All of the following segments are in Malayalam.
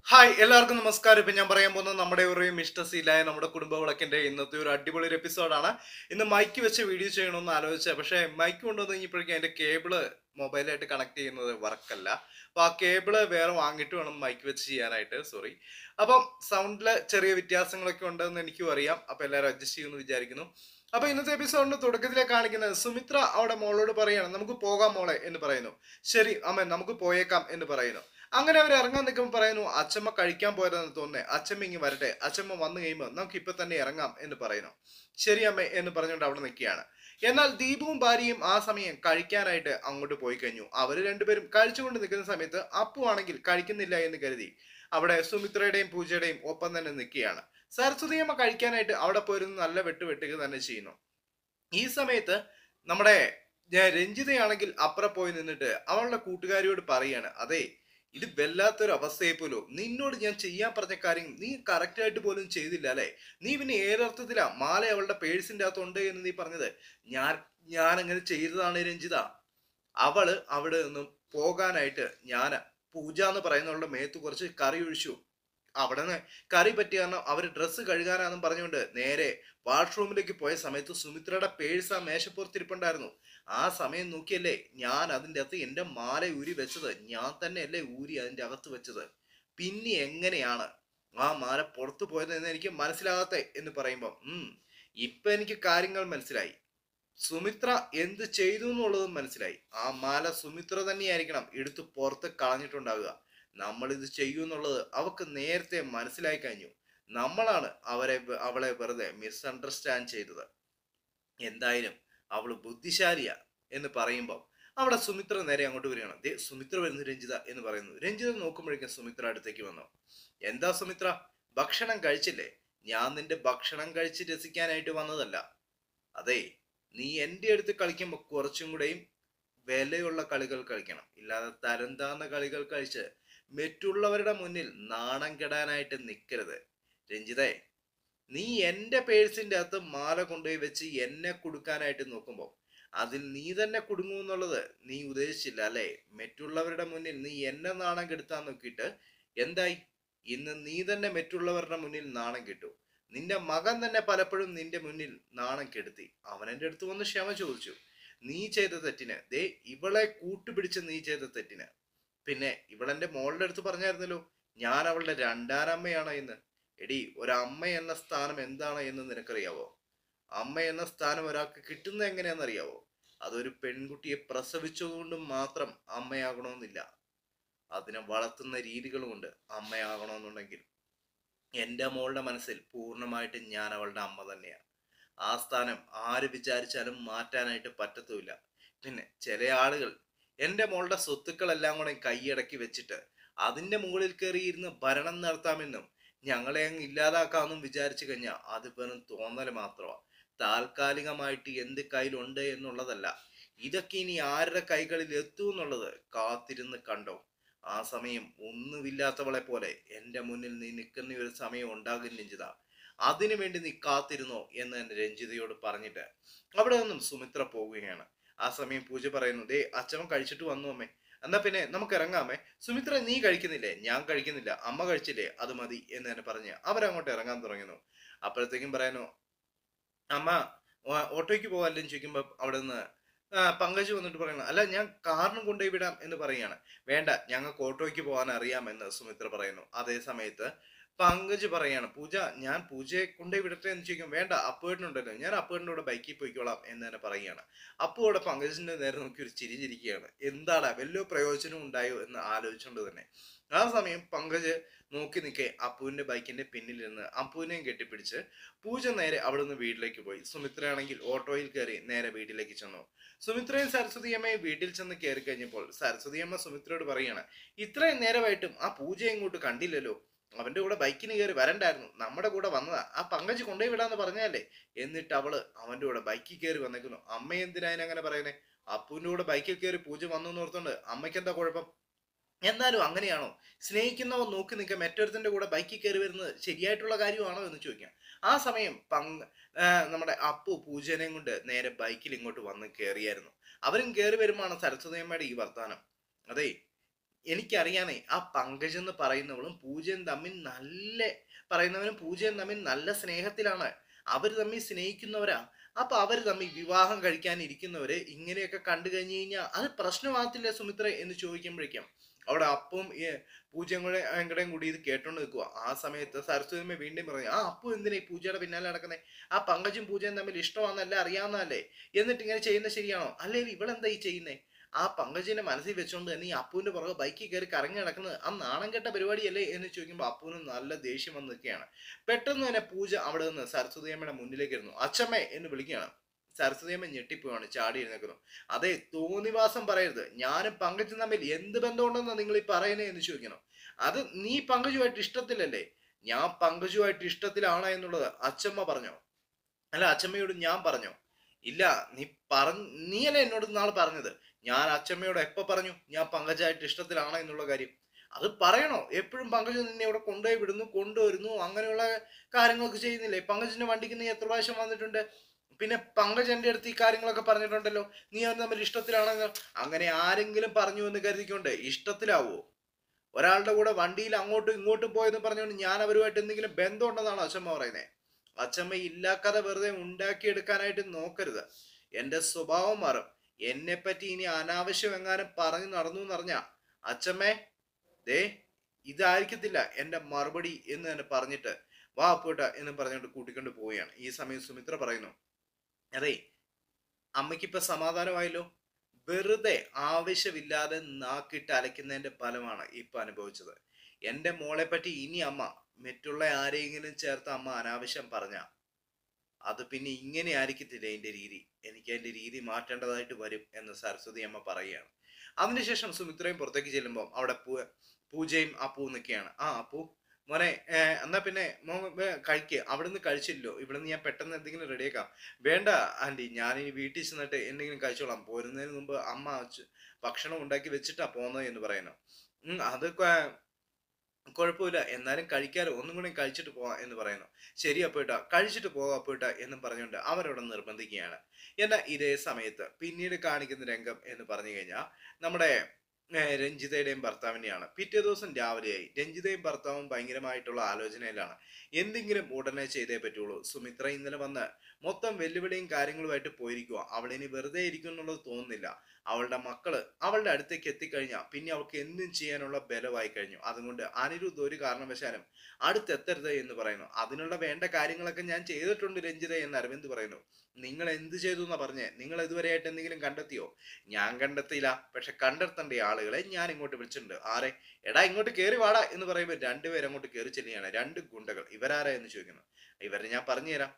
ഹായ് എല്ലാവർക്കും നമസ്കാരം ഇപ്പൊ ഞാൻ പറയാൻ പോകുന്നത് നമ്മുടെ ഒരു ഇഷ്ടസീലായ നമ്മുടെ കുടുംബ വിളക്കിന്റെ ഇന്നത്തെ ഒരു അടിപൊളി ഒരു എപ്പിസോഡാണ് ഇന്ന് മൈക്ക് വെച്ച് വീഡിയോ ചെയ്യണമെന്ന് ആലോചിച്ച പക്ഷേ മൈക്ക് കൊണ്ടുവന്ന് കഴിഞ്ഞപ്പോഴേക്കും അതിന്റെ കേബിള് മൊബൈലായിട്ട് കണക്ട് ചെയ്യുന്നത് വർക്കല്ല അപ്പൊ ആ കേബിള് വേറെ വാങ്ങിയിട്ട് വേണം മൈക്ക് വെച്ച് ചെയ്യാനായിട്ട് സോറി അപ്പം സൗണ്ടില് ചെറിയ വ്യത്യാസങ്ങളൊക്കെ ഉണ്ടെന്ന് എനിക്കും അറിയാം അപ്പൊ എല്ലാവരും അഡ്ജസ്റ്റ് ചെയ്യുമെന്ന് വിചാരിക്കുന്നു അപ്പൊ ഇന്നത്തെ എപ്പിസോഡിന്റെ തുടക്കത്തിലെ കാണിക്കുന്നത് സുമിത്ര അവിടെ മോളോട് പറയാണ് നമുക്ക് പോകാം മോളെ എന്ന് പറയുന്നു ശരി അമ്മ നമുക്ക് പോയേക്കാം എന്ന് പറയുന്നു അങ്ങനെ അവർ ഇറങ്ങാൻ നിൽക്കുമ്പോൾ പറയുന്നു അച്ഛമ്മ കഴിക്കാൻ പോയതെന്ന് തോന്നുന്നേ അച്ഛമ്മ ഇങ്ങ് വരട്ടെ അച്ഛമ്മ വന്നു കഴിയുമ്പോൾ നമുക്ക് ഇപ്പൊ തന്നെ ഇറങ്ങാം എന്ന് പറയുന്നു ശരി അമ്മ എന്ന് പറഞ്ഞുകൊണ്ട് അവിടെ നിൽക്കുകയാണ് എന്നാൽ ദീപുവും ഭാര്യയും ആ സമയം കഴിക്കാനായിട്ട് അങ്ങോട്ട് പോയി കഴിഞ്ഞു അവർ രണ്ടുപേരും കഴിച്ചുകൊണ്ട് നിൽക്കുന്ന സമയത്ത് അപ്പു ആണെങ്കിൽ കഴിക്കുന്നില്ല എന്ന് കരുതി അവിടെ സുമിത്രയുടെയും പൂജയുടെയും ഒപ്പം തന്നെ നിൽക്കുകയാണ് സരസ്വതി അമ്മ കഴിക്കാനായിട്ട് അവിടെ പോയിരുന്ന് നല്ല വെട്ട് വെട്ടുക തന്നെ ചെയ്യുന്നു ഈ സമയത്ത് നമ്മുടെ ഞാൻ രഞ്ജിതയാണെങ്കിൽ അപ്പുറം പോയി നിന്നിട്ട് അവളുടെ കൂട്ടുകാരിയോട് പറയാണ് അതെ ഇത് വല്ലാത്തൊരു അവസ്ഥയെ പോലും നിന്നോട് ഞാൻ ചെയ്യാൻ പറഞ്ഞ കാര്യം നീ കറക്റ്റ് ആയിട്ട് പോലും ചെയ്തില്ല അല്ലെ നീ പിന്നെ ഏതർത്ഥത്തിലാ മാല അവളുടെ പേഴ്സിന്റെ അകത്തുണ്ട് എന്ന് നീ പറഞ്ഞത് ഞാൻ ഞാൻ അങ്ങനെ ചെയ്തതാണ് രഞ്ജിത അവള് അവിടെ നിന്നും പോകാനായിട്ട് ഞാൻ പൂജ എന്ന് പറയുന്നവളുടെ മേത്ത് കുറച്ച് കറി ഒഴിച്ചു അവിടെ നിന്ന് കറി പറ്റിയ കാരണം അവർ ഡ്രസ്സ് കഴുകാനാണെന്നും പറഞ്ഞുകൊണ്ട് നേരെ വാഷ്റൂമിലേക്ക് പോയ സമയത്ത് സുമിത്രയുടെ പേഴ്സ് ആ മേശപ്പുറത്തിരിപ്പുണ്ടായിരുന്നു ആ സമയം നോക്കിയല്ലേ ഞാൻ അതിൻ്റെ അകത്ത് എൻ്റെ മാല ഊരി വെച്ചത് ഞാൻ തന്നെ അല്ലേ ഊരി അതിൻ്റെ അകത്ത് വെച്ചത് പിന്നെ എങ്ങനെയാണ് ആ മാല പുറത്തു പോയതെന്ന് എനിക്ക് മനസ്സിലാകാത്ത എന്ന് പറയുമ്പം ഉം ഇപ്പൊ എനിക്ക് കാര്യങ്ങൾ മനസ്സിലായി സുമിത്ര എന്ത് ചെയ്തു എന്നുള്ളതും മനസ്സിലായി ആ മാല സുമിത്ര തന്നെയായിരിക്കണം എടുത്ത് പുറത്ത് കളഞ്ഞിട്ടുണ്ടാവുക നമ്മൾ ഇത് ചെയ്യുമെന്നുള്ളത് അവക്ക് നേരത്തെ മനസ്സിലായി കഴിഞ്ഞു നമ്മളാണ് അവരെ അവളെ വെറുതെ മിസ്അണ്ടർസ്റ്റാൻഡ് ചെയ്തത് എന്തായാലും അവള് ബുദ്ധിശാലിയാ എന്ന് പറയുമ്പോൾ അവിടെ സുമിത്ര നേരെ അങ്ങോട്ട് വരികയാണ് ദേ സുമിത്ര വരുന്നു രഞ്ജിത എന്ന് പറയുന്നു രഞ്ജിത നോക്കുമ്പോഴേക്കും സുമിത്ര അടുത്തേക്ക് വന്നു എന്താ സുമിത്ര ഭക്ഷണം കഴിച്ചില്ലേ ഞാൻ നിന്റെ ഭക്ഷണം കഴിച്ച് രസിക്കാനായിട്ട് വന്നതല്ല അതെ നീ എൻ്റെ അടുത്ത് കളിക്കുമ്പോൾ കുറച്ചും കൂടെയും വിലയുള്ള കളികൾ കളിക്കണം ഇല്ലാതെ തരം താന്ന കളികൾ കഴിച്ച് മറ്റുള്ളവരുടെ മുന്നിൽ നാണം കെടാനായിട്ട് നിൽക്കരുത് രഞ്ജിതേ നീ എൻ്റെ പേഴ്സിൻ്റെ അകത്ത് മാല കൊണ്ടുപോയി വെച്ച് എന്നെ കൊടുക്കാനായിട്ട് നോക്കുമ്പോൾ അതിൽ നീ തന്നെ കുടുങ്ങും എന്നുള്ളത് നീ ഉദ്ദേശിച്ചില്ല അല്ലേ മറ്റുള്ളവരുടെ മുന്നിൽ നീ എന്നെ നാണം കെടുത്താൻ നോക്കിയിട്ട് എന്തായി ഇന്ന് നീ തന്നെ മറ്റുള്ളവരുടെ മുന്നിൽ നാണം കെട്ടു നിന്റെ മകൻ തന്നെ പലപ്പോഴും നിന്റെ മുന്നിൽ നാണം കെടുത്തി അവൻ എൻ്റെ അടുത്ത് വന്ന് ക്ഷമ ചോദിച്ചു നീ ചെയ്ത തെറ്റിന് ദേ ഇവളെ കൂട്ടുപിടിച്ച് നീ ചെയ്ത തെറ്റിന് പിന്നെ ഇവളെന്റെ മോളുടെ അടുത്ത് പറഞ്ഞായിരുന്നല്ലോ ഞാൻ അവളുടെ രണ്ടാനമ്മയാണ് എന്ന് എടി ഒരമ്മ എന്ന സ്ഥാനം എന്താണ് എന്ന് നിനക്കറിയാവോ അമ്മ എന്ന സ്ഥാനം ഒരാൾക്ക് കിട്ടുന്നത് എങ്ങനെയാണെന്നറിയാവോ അതൊരു പെൺകുട്ടിയെ പ്രസവിച്ചതുകൊണ്ട് മാത്രം അമ്മയാകണമെന്നില്ല അതിനെ വളർത്തുന്ന രീതികളുമുണ്ട് അമ്മയാകണമെന്നുണ്ടെങ്കിൽ എൻ്റെ മോളുടെ മനസ്സിൽ പൂർണ്ണമായിട്ടും ഞാൻ അവളുടെ അമ്മ തന്നെയാണ് ആ സ്ഥാനം ആര് വിചാരിച്ചാലും മാറ്റാനായിട്ട് പറ്റത്തുമില്ല പിന്നെ ചില ആളുകൾ എൻ്റെ മോളുടെ സ്വത്തുക്കളെല്ലാം കൂടെ കൈയടക്കി വെച്ചിട്ട് അതിൻ്റെ മുകളിൽ കയറിയിരുന്ന് ഭരണം നടത്താമെന്നും ഞങ്ങളെ അങ്ങ് ഇല്ലാതാക്കാമെന്നും വിചാരിച്ചു കഴിഞ്ഞാൽ അത് വെറും തോന്നൽ മാത്രമാണ് താൽക്കാലികമായിട്ട് എന്ത് കയ്യിലുണ്ട് എന്നുള്ളതല്ല ഇതൊക്കെ ഇനി ആരുടെ കൈകളിൽ എത്തും എന്നുള്ളത് കാത്തിരുന്ന് കണ്ടോ ആ സമയം ഒന്നുമില്ലാത്തവളെ പോലെ എൻ്റെ മുന്നിൽ നീ നിൽക്കുന്ന ഒരു സമയം ഉണ്ടാകും രഞ്ജിത അതിനു വേണ്ടി നീ കാത്തിരുന്നോ എന്ന് എന്നെ രഞ്ജിതയോട് പറഞ്ഞിട്ട് അവിടെ നിന്നും സുമിത്ര പോവുകയാണ് ആ സമയം പൂജ പറയുന്നു ദേ അച്ഛൻ കഴിച്ചിട്ട് വന്നു അമ്മേ എന്നാ പിന്നെ നമുക്ക് ഇറങ്ങാമേ സുമിത്ര നീ കഴിക്കുന്നില്ലേ ഞാൻ കഴിക്കുന്നില്ല അമ്മ കഴിച്ചില്ലേ അത് മതി എന്ന് തന്നെ പറഞ്ഞ് അവരങ്ങോട്ട് ഇറങ്ങാൻ തുടങ്ങുന്നു അപ്പോഴത്തേക്കും പറയുന്നു അമ്മ ഓ- ഓട്ടോയ്ക്ക് പോകാല്ലെന്ന് ചോദിക്കുമ്പോൾ അവിടെ നിന്ന് ആ, പങ്കജ് വന്നിട്ട് പറയുന്നു അല്ല ഞാൻ കാറിനും കൊണ്ടുപോയി വിടാം എന്ന് പറയുകയാണ് വേണ്ട ഞങ്ങൾക്ക് ഓട്ടോയ്ക്ക് പോകാൻ അറിയാം എന്ന് സുമിത്ര പറയുന്നു അതേ സമയത്ത് പങ്കജ് പറയാണ് പൂജ ഞാൻ പൂജയെ കൊണ്ടുപോയി വിടട്ടെ എന്ന് ചോദിക്കും വേണ്ട അപ്പുവേട്ടനുണ്ടല്ലോ ഞാൻ അപ്പുവേട്ടൻ്റെ കൂടെ ബൈക്കിൽ പോയിക്കോളാം എന്ന് തന്നെ പറയുകയാണ് അപ്പു അവിടെ പങ്കജിന്റെ നേരെ നോക്കി ഒരു ചിരി ചിരിക്കുകയാണ് എന്താടാ വല്ല പ്രയോജനം ഉണ്ടായോ എന്ന് ആലോചിച്ചുകൊണ്ട് തന്നെ ആ സമയം പങ്കജ് നോക്കി നിൽക്കെ അപ്പുവിന്റെ ബൈക്കിന്റെ പിന്നിലിരുന്ന് അപ്പുവിനെയും കെട്ടിപ്പിടിച്ച് പൂജ നേരെ അവിടെ നിന്ന് വീട്ടിലേക്ക് പോയി സുമിത്രയാണെങ്കിൽ ഓട്ടോയിൽ കയറി നേരെ വീട്ടിലേക്ക് ചെന്നു സുമിത്രയും സരസ്വതിയമ്മയും വീട്ടിൽ ചെന്ന് കയറി കഴിഞ്ഞപ്പോൾ സരസ്വതിയമ്മ സുമിത്രയോട് പറയാണ് ഇത്രയും നേരമായിട്ടും ആ പൂജ ഇങ്ങോട്ട് കണ്ടില്ലല്ലോ അവന്റെ കൂടെ ബൈക്കിന് കയറി വരണ്ടായിരുന്നു നമ്മുടെ കൂടെ വന്നതാ ആ പങ്കജ് കൊണ്ടുപോയി വിടാന്ന് പറഞ്ഞല്ലേ എന്നിട്ട് അവള് അവന്റെ കൂടെ ബൈക്കിൽ കയറി വന്നേക്കുന്നു അമ്മ എന്തിനാ അങ്ങനെ പറയുന്നേ അപ്പുവിന്റെ കൂടെ ബൈക്കിൽ കയറി പൂജ വന്നു എന്ന് ഓർത്തോണ്ട് അമ്മയ്ക്ക് എന്താ കുഴപ്പം എന്നാലും അങ്ങനെയാണോ സ്നേഹിക്കുന്നവൻ നോക്കി നിൽക്കുക മറ്റൊരുത്തിന്റെ കൂടെ ബൈക്കിൽ കയറി വരുന്നത് ശരിയായിട്ടുള്ള കാര്യമാണോ എന്ന് ചോദിക്കാം ആ സമയം പങ്ക് ആ, നമ്മുടെ അപ്പു പൂജനെയും കൊണ്ട് നേരെ ബൈക്കിൽ ഇങ്ങോട്ട് വന്ന് കയറിയായിരുന്നു അവരും കയറി വരുമ്പോഴാണ് സരസ്വതിയമ്മയുടെ ഈ വർത്താനം അതെ എനിക്കറിയാമേ ആ പങ്കജ് എന്ന് പറയുന്നവളും പൂജയും തമ്മിൽ നല്ല പറയുന്നവനും പൂജയും തമ്മിൽ നല്ല സ്നേഹത്തിലാണ് അവർ തമ്മിൽ സ്നേഹിക്കുന്നവരാ അപ്പൊ അവർ തമ്മിൽ വിവാഹം കഴിക്കാൻ ഇരിക്കുന്നവര് ഇങ്ങനെയൊക്കെ കണ്ടു കഴിഞ്ഞു കഴിഞ്ഞാൽ അത് പ്രശ്നമാകത്തില്ല സുമിത്ര എന്ന് ചോദിക്കുമ്പോഴേക്കും അവിടെ അപ്പവും ഈ പൂജയും കൂടെ വെങ്കടയും കൂടി ഇത് കേട്ടോണ്ട് നിൽക്കുക ആ സമയത്ത് സരസ്വതിയമ്മ വീണ്ടും പറഞ്ഞു ആ അപ്പു എന്തിനാ ഈ പൂജയുടെ പിന്നാലെ നടക്കുന്നത് ആ പങ്കജും പൂജയും തമ്മിൽ ഇഷ്ടമാണെന്നല്ല അറിയാവുന്നതല്ലേ എന്നിട്ട് ഇങ്ങനെ ചെയ്യുന്നത് ശരിയാണോ അല്ലെങ്കിൽ ഇവളെന്താ ഈ ചെയ്യുന്നേ ആ പങ്കജിന്റെ മനസ്സിൽ വെച്ചുകൊണ്ട് തന്നെ ഈ അപ്പുവിന്റെ പുറകെ ബൈക്കിൽ കയറി കറങ്ങി നടക്കുന്നത് ആ നാണം കെട്ട പരിപാടിയല്ലേ എന്ന് ചോദിക്കുമ്പോൾ അപ്പുവിന് നല്ല ദേഷ്യം വന്ന് നിൽക്കുകയാണ് പെട്ടെന്ന് തന്നെ പൂജ അവിടെ നിന്ന് സരസ്വതിയമ്മയുടെ മുന്നിലേക്ക് ഇരുന്നു അച്ഛമ്മേ എന്ന് വിളിക്കുകയാണ് സരസ്വതിയമ്മ ഞെട്ടിപ്പോവാണ് ചാടി എഴുന്നേക്കുന്നു അതെ തോന്നിവാസം പറയരുത് ഞാനും പങ്കജും തമ്മിൽ എന്ത് ബന്ധമുണ്ടെന്ന് നിങ്ങൾ ഈ പറയുന്നേ എന്ന് ചോദിക്കണം അത് നീ പങ്കജുമായിട്ട് ഇഷ്ടത്തിലല്ലേ ഞാൻ പങ്കജുമായിട്ട് ഇഷ്ടത്തിലാണ് എന്നുള്ളത് അച്ഛമ്മ പറഞ്ഞോ അല്ല അച്ഛമ്മയോട് ഞാൻ പറഞ്ഞോ ഇല്ല നീ പറഞ്ഞ നീയല്ലേ എന്നോട് നാളെ പറഞ്ഞത് ഞാൻ അച്ഛമ്മയോട് എപ്പോ പറഞ്ഞു ഞാൻ പങ്കജായിട്ട് ഇഷ്ടത്തിലാണ് എന്നുള്ള കാര്യം അത് പറയണോ എപ്പോഴും പങ്കജ് നിന്നെ ഇവിടെ കൊണ്ടുപോയി വിടുന്നു കൊണ്ടുവരുന്നു അങ്ങനെയുള്ള കാര്യങ്ങളൊക്കെ ചെയ്യുന്നില്ലേ പങ്കജിന്റെ വണ്ടിക്ക് നീ എത്ര പ്രാവശ്യം വന്നിട്ടുണ്ട് പിന്നെ പങ്കജ് എൻ്റെ അടുത്ത് ഈ കാര്യങ്ങളൊക്കെ പറഞ്ഞിട്ടുണ്ടല്ലോ നീ അവർ തമ്മിൽ ഇഷ്ടത്തിലാണെന്ന് അങ്ങനെ ആരെങ്കിലും പറഞ്ഞു എന്ന് കരുതിക്കൊണ്ട് ഇഷ്ടത്തിലാവോ ഒരാളുടെ കൂടെ വണ്ടിയിൽ അങ്ങോട്ടും ഇങ്ങോട്ടും പോയെന്ന് പറഞ്ഞുകൊണ്ട് ഞാൻ അവരുമായിട്ട് എന്തെങ്കിലും ബന്ധമുണ്ടെന്നാണ് അച്ഛമ്മ പറയുന്നത് അച്ഛമ്മ ഇല്ലാക്കഥ വെറുതെ ഉണ്ടാക്കിയെടുക്കാനായിട്ട് നോക്കരുത് എൻ്റെ സ്വഭാവം മാറും എന്നെ പറ്റി ഇനി അനാവശ്യം എങ്ങാനും പറഞ്ഞു നടന്നു എന്നറിഞ്ഞ അച്ഛമ്മേ ദേ ഇതായിരിക്കത്തില്ല എൻ്റെ മറുപടി എന്ന് തന്നെ പറഞ്ഞിട്ട് വാ അപ്പോട്ട എന്ന് പറഞ്ഞുകൊണ്ട് കൂട്ടിക്കൊണ്ട് പോവുകയാണ് ഈ സമയം സുമിത്ര പറയുന്നു അതെ അമ്മയ്ക്കിപ്പോ സമാധാനമായല്ലോ വെറുതെ ആവശ്യമില്ലാതെ നാക്കിട്ട് അലയ്ക്കുന്നതിന്റെ ഫലമാണ് ഇപ്പൊ അനുഭവിച്ചത് എൻ്റെ മോളെ പറ്റി ഇനി അമ്മ മറ്റുള്ള ആരെയെങ്കിലും ചേർത്ത് അമ്മ അനാവശ്യം പറഞ്ഞ അത് പിന്നെ ഇങ്ങനെ ആയിരിക്കത്തില്ല എൻ്റെ രീതി എനിക്ക് എൻ്റെ രീതി മാറ്റേണ്ടതായിട്ട് വരും എന്ന് സരസ്വതി അമ്മ പറയുകയാണ് അതിനുശേഷം സുമിത്രയും പുറത്തേക്ക് ചെല്ലുമ്പോൾ അവിടെ പൂ പൂജയും അപ്പൂ നിൽക്കുകയാണ് ആ അപ്പൂ മോനെ ഏർ, എന്നാ പിന്നെ മോൻ കഴിക്കുക അവിടുന്ന് കഴിച്ചില്ലോ ഇവിടുന്ന് ഞാൻ പെട്ടെന്ന് എന്തെങ്കിലും റെഡിയാക്കാം വേണ്ട ആൻറ്റി ഞാനിനി വീട്ടിൽ ചെന്നിട്ട് എന്തെങ്കിലും കഴിച്ചോളാം പോരുന്നതിന് മുമ്പ് അമ്മ ച- ഭക്ഷണം ഉണ്ടാക്കി വെച്ചിട്ടാ പോകുന്നത് എന്ന് പറയുന്നു ഉം, അത് കൊ- കുഴപ്പമില്ല എന്നാലും കഴിക്കാലോ ഒന്നും കൂടി കഴിച്ചിട്ട് പോവാം എന്ന് പറയുന്നു ശരി അപ്പോയിട്ടാ കഴിച്ചിട്ട് പോകാം അപ്പോയിട്ടാ എന്നും പറഞ്ഞുകൊണ്ട് അവരവിടെ നിർബന്ധിക്കുകയാണ് എന്നാൽ ഇതേ സമയത്ത് പിന്നീട് കാണിക്കുന്ന രംഗം എന്ന് പറഞ്ഞു കഴിഞ്ഞാൽ നമ്മുടെ ഏർ, രഞ്ജിതയുടെയും ഭർത്താവിൻ്റെയാണ് പിറ്റേ ദിവസം രാവിലെയായി രഞ്ജിതയും ഭർത്താവും ഭയങ്കരമായിട്ടുള്ള ആലോചനയിലാണ് എന്തെങ്കിലും ഉടനെ ചെയ്തേ പറ്റുള്ളൂ സുമിത്ര ഇന്നലെ വന്ന് മൊത്തം വെല്ലുവിളിയും കാര്യങ്ങളുമായിട്ട് പോയിരിക്കുക അവളിനി വെറുതെ ഇരിക്കും എന്നുള്ളത് തോന്നുന്നില്ല അവളുടെ മക്കള് അവളുടെ അടുത്തേക്ക് എത്തിക്കഴിഞ്ഞാൽ പിന്നെ അവൾക്ക് എന്തും ചെയ്യാനുള്ള ബലമായി കഴിഞ്ഞു അതുകൊണ്ട് അനിരുദ്ധ് ഒരു കാരണവശാലും അടുത്തെത്തരുത് എന്ന് പറയുന്നു അതിനുള്ള വേണ്ട കാര്യങ്ങളൊക്കെ ഞാൻ ചെയ്തിട്ടുണ്ട് രഞ്ജിത എന്ന് അരവിന്ദ് പറയുന്നു നിങ്ങൾ എന്ത് ചെയ്തു എന്നാ പറഞ്ഞേ നിങ്ങൾ ഇതുവരെയായിട്ട് എന്തെങ്കിലും കണ്ടെത്തിയോ ഞാൻ കണ്ടെത്തിയില്ല പക്ഷെ കണ്ടെത്തേണ്ട ആളുകളെ ഞാൻ ഇങ്ങോട്ട് വിളിച്ചിട്ടുണ്ട് ആരെ എടാ ഇങ്ങോട്ട് കയറി വാടാ എന്ന് പറയുമ്പോൾ രണ്ടുപേരും അങ്ങോട്ട് കയറി ചെല്ലുകയാണ് രണ്ട് ഗുണ്ടകൾ ഇവരാരാ എന്ന് ചോദിക്കുന്നു ഇവരെ ഞാൻ പറഞ്ഞുതരാം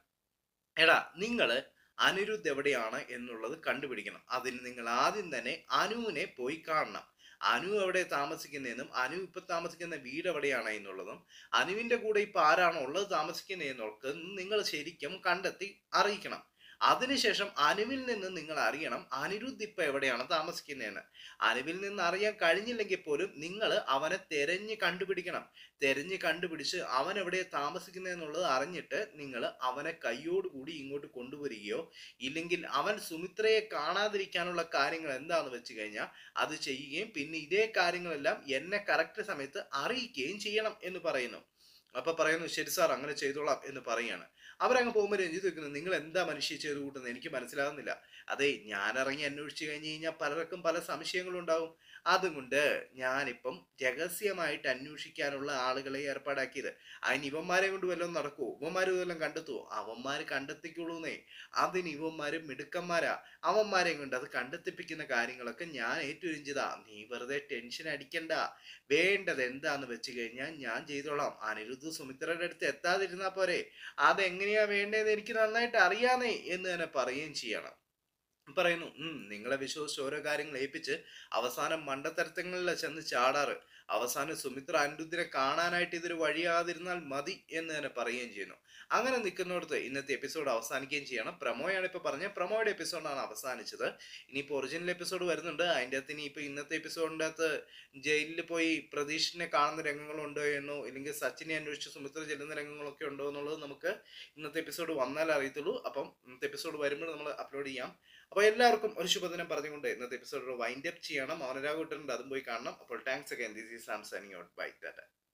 എടാ നിങ്ങള് അനിരുദ്ധ് എവിടെയാണ് എന്നുള്ളത് കണ്ടുപിടിക്കണം അതിന് നിങ്ങൾ ആദ്യം തന്നെ അനുവിനെ പോയി കാണണം അനു എവിടെ താമസിക്കുന്നതെന്നും അനു ഇപ്പൊ താമസിക്കുന്ന വീട് എവിടെയാണ് എന്നുള്ളതും അനുവിന്റെ കൂടെ ഇപ്പൊ ആരാണോ ഉള്ളത് താമസിക്കുന്നതെന്നൊക്കെ നിങ്ങൾ ശരിക്കും കണ്ടെത്തി അറിയിക്കണം അതിനുശേഷം അനുവിൽ നിന്ന് നിങ്ങൾ അറിയണം അനിരുദ്ധ് ഇപ്പൊ എവിടെയാണ് താമസിക്കുന്നതെന്ന് അനുവിൽ നിന്ന് അറിയാൻ കഴിഞ്ഞില്ലെങ്കിൽ പോലും നിങ്ങൾ അവനെ തെരഞ്ഞ് കണ്ടുപിടിക്കണം തെരഞ്ഞ് കണ്ടുപിടിച്ച് അവൻ എവിടെ താമസിക്കുന്നതെന്നുള്ളത് അറിഞ്ഞിട്ട് നിങ്ങൾ അവനെ കൈയോടുകൂടി ഇങ്ങോട്ട് കൊണ്ടുവരികയോ ഇല്ലെങ്കിൽ അവൻ സുമിത്രയെ കാണാതിരിക്കാനുള്ള കാര്യങ്ങൾ എന്താണെന്ന് വെച്ച് കഴിഞ്ഞാൽ അത് ചെയ്യുകയും പിന്നെ ഇതേ കാര്യങ്ങളെല്ലാം എന്നെ കറക്റ്റ് സമയത്ത് അറിയിക്കുകയും ചെയ്യണം എന്ന് പറയുന്നു അപ്പൊ പറയുന്നു ശരി സാർ അങ്ങനെ ചെയ്തോളാം എന്ന് പറയാണ് അവരങ്ങ് പോകുമ്പോൾ രഞ്ജിത്ത് വെക്കുന്നു നിങ്ങൾ എന്താ മനുഷ്യ ചെയ്ത് കൂട്ടുന്നത് എനിക്ക് മനസ്സിലാകുന്നില്ല അതെ ഞാൻ ഇറങ്ങി അന്വേഷിച്ചു കഴിഞ്ഞ് കഴിഞ്ഞാൽ പലർക്കും പല സംശയങ്ങളും ഉണ്ടാവും അതുകൊണ്ട് ഞാനിപ്പം രഹസ്യമായിട്ട് അന്വേഷിക്കാനുള്ള ആളുകളെ ഏർപ്പാടാക്കിയത് അതിന് ഇവന്മാരെ കൊണ്ട് വല്ലതും നടക്കുമോ ഇവന്മാർ വല്ലതും കണ്ടെത്തുവോ അവന്മാർ കണ്ടെത്തിക്കുള്ളൂന്നേ അതിന് ഇവന്മാര് മിടുക്കന്മാരാ അവന്മാരെ കൊണ്ട് അത് കണ്ടെത്തിപ്പിക്കുന്ന കാര്യങ്ങളൊക്കെ ഞാൻ ഏറ്റുരഞ്ചതാ നീ വെറുതെ ടെൻഷൻ അടിക്കണ്ട വേണ്ടത് എന്താന്ന് വെച്ച് കഴിഞ്ഞാൽ ഞാൻ ചെയ്തോളാം അനിരുദ്ധ സുമിത്രയുടെ അടുത്ത് എത്താതിരുന്നാ പോരെ അതെങ്ങനെയാ വേണ്ടതെന്ന് എനിക്ക് നന്നായിട്ട് അറിയാന്നേ എന്ന് തന്നെ പറയുകയും ചെയ്യണം പറയുന്നു ഉം നിങ്ങളെ വിശ്വസിച്ച് ഓരോ കാര്യങ്ങൾ ഏൽപ്പിച്ച് അവസാനം മണ്ടത്തരത്തങ്ങളിൽ ചെന്ന് ചാടാറ് അവസാനം സുമിത്ര അനിരുദ്ധിനെ കാണാനായിട്ട് ഇതൊരു വഴിയാതിരുന്നാൽ മതി എന്ന് തന്നെ പറയുകയും ചെയ്യുന്നു അങ്ങനെ നിൽക്കുന്നിടത്ത് ഇന്നത്തെ എപ്പിസോഡ് അവസാനിക്കുകയും ചെയ്യണം പ്രമോയാണ് ഇപ്പൊ പറഞ്ഞത് പ്രമോയുടെ എപ്പിസോഡാണ് അവസാനിച്ചത് ഇനിയിപ്പോൾ ഒറിജിനൽ എപ്പിസോഡ് വരുന്നുണ്ട് അതിൻ്റെ അകത്ത് ഇനിയിപ്പോൾ ഇന്നത്തെ എപ്പിസോഡിൻ്റെ അകത്ത് ജയിലിൽ പോയി പ്രതീഷിനെ കാണുന്ന രംഗങ്ങളുണ്ടോ എന്നോ ഇല്ലെങ്കിൽ സച്ചിനെ അന്വേഷിച്ച് സുമിത്ര ചെല്ലുന്ന രംഗങ്ങളൊക്കെ ഉണ്ടോ എന്നുള്ളത് നമുക്ക് ഇന്നത്തെ എപ്പിസോഡ് വന്നാൽ അറിയത്തുള്ളൂ അപ്പം ഇന്നത്തെ എപ്പിസോഡ് വരുമ്പോൾ നമ്മൾ അപ്ലോഡ് ചെയ്യാം അപ്പോൾ എല്ലാവർക്കും ഒരു ശുഭദിനം പറഞ്ഞുകൊണ്ട് ഇന്നത്തെ എപ്പിസോഡ് വൈൻഡ് അപ്പ് ചെയ്യണം മൗനരാഘുട്ടുണ്ട് അതും പോയി കാണണം അപ്പോൾ thanks again this is Sam signing out bye Tata